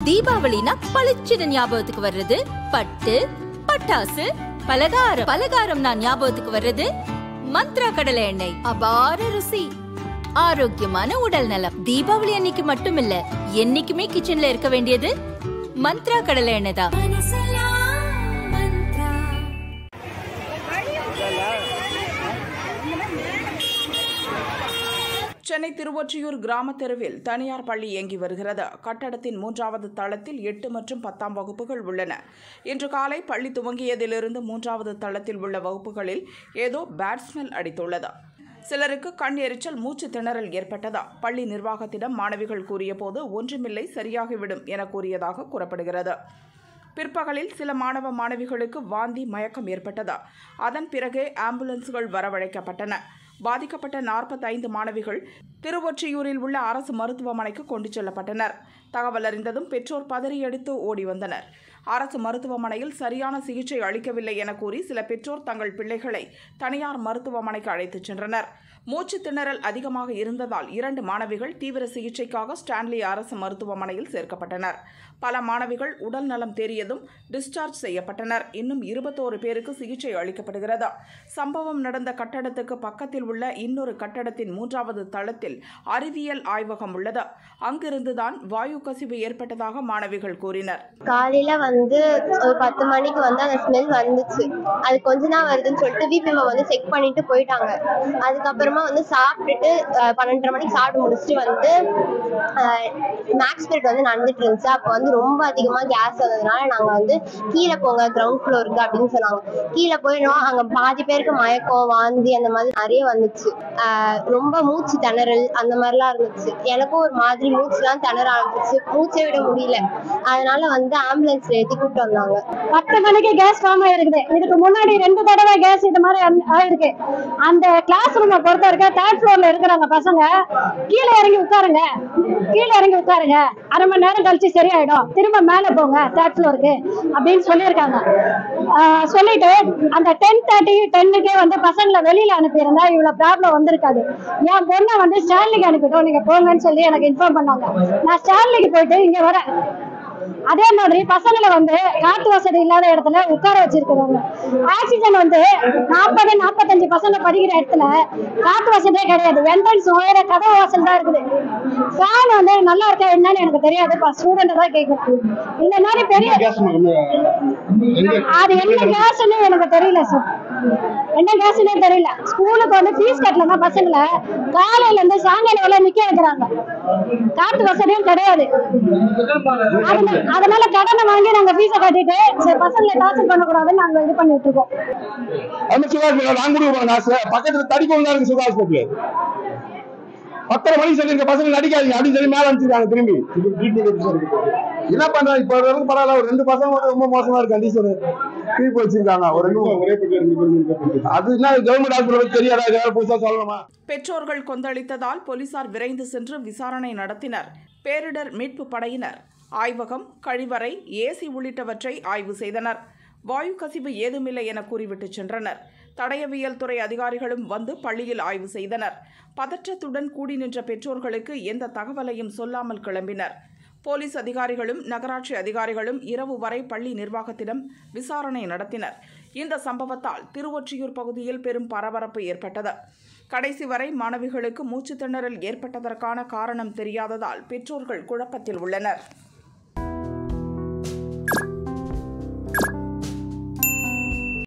தீபாவளினா பளிச்சுன்னு ஞாபகத்துக்கு வர்றது பட்டு பட்டாசு பலகாரம் பலகாரம்னா ஞாபகத்துக்கு வர்றது மந்த்ரா கடலை எண்ணெய் அபார ருசி ஆரோக்கியமான உடல் நலம் தீபாவளி அன்னைக்கு மட்டும் இல்ல என்னைக்குமே கிச்சன்ல இருக்க வேண்டியது மந்த்ரா கடலை எண்ணெய் தான் சென்னை திருவொற்றியூர் கிராம தெருவில் தனியார் பள்ளி இயங்கி வருகிறது கட்டடத்தின் மூன்றாவது தளத்தில் எட்டு மற்றும் பத்தாம் வகுப்புகள் உள்ளன இன்று காலை பள்ளி துவங்கியதிலிருந்து மூன்றாவது தளத்தில் உள்ள வகுப்புகளில் ஏதோ பேட் ஸ்மெல் அடித்துள்ளது சிலருக்கு கண் எரிச்சல் மூச்சு திணறல் ஏற்பட்டதா பள்ளி நிர்வாகத்திடம் மாணவிகள் கூறியபோது ஒன்றுமில்லை சரியாகிவிடும் என கூறியதாக கூறப்படுகிறது பிற்பகலில் சில மாணவ மாணவிகளுக்கு வாந்தி மயக்கம் ஏற்பட்டதா அதன் பிறகே ஆம்புலன்ஸ்கள் வரவழைக்கப்பட்டன பாதிக்கப்பட்ட நாற்பத்தைந்து மாணவிகள் திருவொற்றியூரில் உள்ள அரசு மருத்துவமனைக்கு கொண்டு செல்லப்பட்டனர் தகவல் அறிந்ததும் பெற்றோர் பதறியடித்து ஓடி வந்தனர் அரசு மருத்துவமனையில் சரியான சிகிச்சை அளிக்கவில்லை என கூறி சில பெற்றோர் தங்கள் பிள்ளைகளை தனியார் மருத்துவமனைக்கு அழைத்துச் சென்றனர் மூச்சு திணறல் அதிகமாக இருந்ததால் இரண்டு மாணவிகள் தீவிர சிகிச்சைக்காக ஸ்டான்லி அரசு மருத்துவமனையில் சேர்க்கப்பட்டனர் பல மாணவிகள் உடல் நலம் தேறியதும் டிஸ்சார்ஜ் செய்யப்பட்டனர் இன்னும் இருபத்தோரு பேருக்கு சிகிச்சை அளிக்கப்படுகிறது சம்பவம் நடந்த கட்டடத்துக்கு பக்கத்தில் உள்ள இன்னொரு கட்டடத்தின் மூன்றாவது தளத்தில் அறிவியல் ஆய்வகம் உள்ளது அங்கிருந்துதான் வாயு கசிவு ஏற்பட்டதாக மாணவிகள் கூறினர் காலையில வந்து ஒரு பத்து மணிக்கு வந்து அந்த ஸ்மெல் வந்துச்சு அது கொஞ்ச நாள் வருதுன்னு சொல்லிட்டு பிபிஎம் வந்து செக் பண்ணிட்டு போயிட்டாங்க அதுக்கப்புறமா வந்து சாப்பிட்டுட்டு அஹ், பன்னெண்டரை மணிக்கு சாப்பிட்டு முடிச்சுட்டு வந்து மேக்ஸ் பீரியட் வந்து நடந்துட்டு இருந்துச்சு அப்போ வந்து ரொம்ப அதிகமா கேஸ் வந்ததுனால நாங்க வந்து கீழே போங்க கிரவுண்ட் ஃப்ளோருக்கு அப்படின்னு சொன்னாங்க கீழே போயிடும் அங்க பாதி பேருக்கு மயக்கம் வாந்தி அந்த மாதிரி நிறைய வந்துச்சு ஆஹ் ரொம்ப மூச்சு திணறல் அந்த மாதிரிலாம் இருந்துச்சு எனக்கும் ஒரு மாதிரி மூச்சுலாம் திணற ஆரம்பிச்சு மூச்சை விட முடியல அதனால வந்து ஆம்புலன்ஸ்ல ஏத்தி கூப்பிட்டு வந்தாங்க பத்து மணிக்கு கேஸ் ஃபார்ம் ஆயிருக்குது இதுக்கு முன்னாடி ரெண்டு தடவை கேஸ் இது மாதிரி ஆ- ஆயிருக்கு அந்த கிளாஸ் ரூமை பொறுத்த வரைக்கும் தேர்ட் ஃப்ளோர்ல இருக்கிறாங்க பசங்க கீழே இறங்கி உட்காருங்க கீழே இறங்கி உட்காருங்க அரை மணி நேரம் கழிச்சு சரியாயிடும் திரும்ப மேலே போங்க தேர்ட் ஃப்ளோருக்கு அப்படின்னு சொல்லியிருக்காங்க ஆஹ் சொல்லிட்டு அந்த டென் தேர்ட்டி டென்னுக்கே வந்து பசங்களை வெளியில அனுப்பியிருந்தா இவ்வளவு ப்ராப்ளம் வந்திருக்காது என் பொண்ணை வந்து ஸ்டான்லிக்கு அனுப்பிட்டோம் நீங்க போங்கன்னு சொல்லி எனக்கு இன்ஃபார்ம் பண்ணாங்க நான் ஸ்டான்லிக்கு போயிட்டு இங்க வரேன் அதே மாதிரி பசங்களை வந்து காத்து வசதி இல்லாத இடத்துல உட்கார வச்சிருக்கிறாங்க ஆக்சிஜன் வந்து நாற்பது நாற்பத்தஞ்சு பசங்க படிக்கிற இடத்துல காத்து வசதியே கிடையாது என்ட்ரன்ஸ் உயர கதவு வாசல் தான் இருக்குது ஃபேன் வந்து நல்லா இருக்கா என்னன்னு எனக்கு தெரியாது ஸ்டூடெண்ட் தான் கேட்கணும் இந்த மாதிரி பெரிய அது என்ன கேஸ்ன்னு எனக்கு தெரியல சார் என்ன கேஸ்னே தெரியல ஸ்கூலுக்கு வந்து ஃபீஸ் கட்டலன்னா பசங்களை காலையில இருந்து சாயங்காலம் வரை நிக்க வைக்கிறாங்க காத்து வசதியும் கிடையாது அதனால- அதனால கடனை வாங்கி நாங்க ஃபீஸை கட்டிட்டு சரி பசங்களை டார்ச்சர் பண்ணக்கூடாதுன்னு நாங்க இது பண்ணிட்டு இருக்கோம் அந்த சுகாதார நான் கொடுக்க காசு பக்கத்துல தடிக்கணும் தான் இருக்கு சுகாதார ஹாஸ்பிட்டல் பத்தரை மணிக்கு சொல்லி பசங்க நடிக்காதீங்க அப்படின்னு சொல்லி மேல அனுப்பிச்சிருக்காங்க திரும்பி என்ன பண்றாங்க இப்ப வரைக்கும் பரவாயில்ல ஒரு ரெண்டு பசங்க மட்டும் ரொம்ப மோசமா இருக்கு கண்டிஷன் திருப்பி வச்சிருக்காங்க ஒரு ரெண்டு அது என்ன கவர்மெண்ட் ஹாஸ்பிட்டல் தெரியாதா ஏதாவது புதுசா சொல்லணுமா பெற்றோர்கள் கொந்தளித்ததால் போலீசார் விரைந்து சென்று விசாரணை நடத்தினர் பேரிடர் மீட்பு படையினர் ஆய்வகம் கழிவறை ஏசி உள்ளிட்டவற்றை ஆய்வு செய்தனர் வாயு கசிவு ஏதுமில்லை என கூறிவிட்டு சென்றனர் தடயவியல் துறை அதிகாரிகளும் வந்து பள்ளியில் ஆய்வு செய்தனர் பதற்றத்துடன் கூடி நின்ற பெற்றோர்களுக்கு எந்த தகவலையும் சொல்லாமல் கிளம்பினர் போலீஸ் அதிகாரிகளும் நகராட்சி அதிகாரிகளும் இரவு வரை பள்ளி நிர்வாகத்திடம் விசாரணை நடத்தினர் இந்த சம்பவத்தால் திருவொற்றியூர் பகுதியில் பெரும் பரபரப்பு ஏற்பட்டது கடைசி வரை மாணவிகளுக்கு மூச்சுத் திணறல் ஏற்பட்டதற்கான காரணம் தெரியாததால் பெற்றோர்கள் குழப்பத்தில் உள்ளனர்